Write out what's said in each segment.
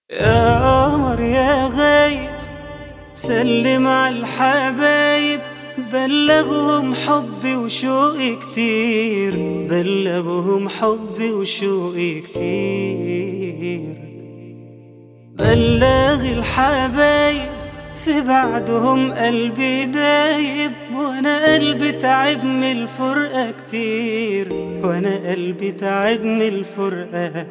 يا قمر يا غايب سلم على الحبايب بلغهم حبي وشوقي كتير بلغهم حبي وشوقي كتير بلغ الحبايب في بعدهم قلبي دايب وانا قلبي تعب من الفرقة كتير وانا قلبي تعب من الفرقة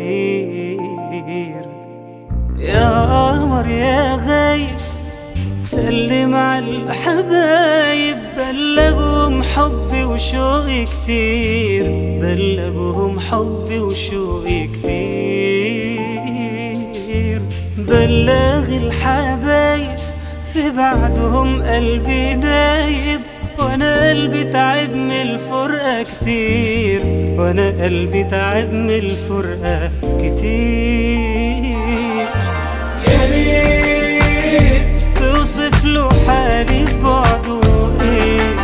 كتير يا قمر يا غايب سلم على الحبايب بلغهم حبي وشوقي كتير بلغهم حبي وشوقي كتير بلغ الحبايب في بعدهم قلبي دايب وانا قلبي تعب من الفرقة كتير وانا قلبي تعب من الفرقة كتير يا ريت توصف له حالي في بعده ايه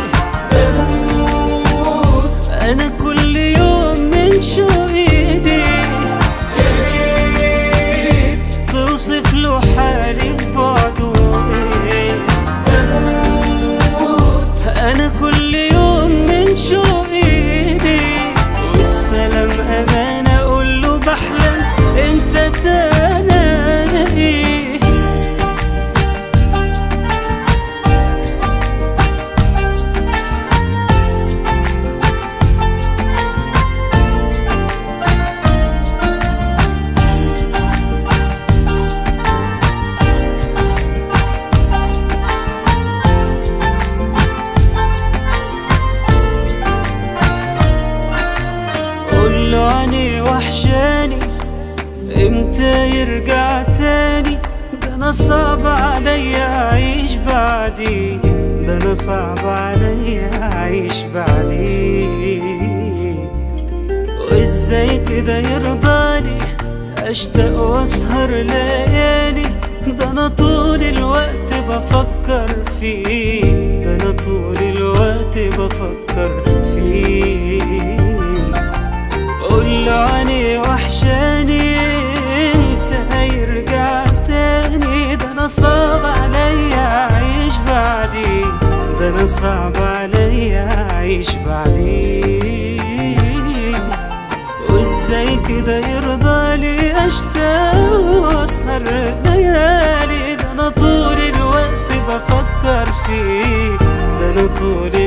بموت انا كل يوم من شوقي ليه يا ريت توصف له حالي في بعده ايه بموت انا كل يوم من شوقي ليه والسلام امانه اقول له بحلم انت تلاقي قول له عني وحشاني امتى يرجع تاني ده انا صعب عليا اعيش بعدي ده انا صعب عليا اعيش بعدي وازاي كده يرضاني اشتاق واسهر ليالي ده انا طول الوقت بفكر فيه ده انا طول الوقت بفكر فيه قول له عني وحشاني انت هيرجع تاني ده انا صعب عليا اعيش بعدي ده انا صعب عليا اعيش بعدي وازاي كده يرضى لي اشتاق واسهر ليالي ده انا طول الوقت بفكر فيه ده انا طول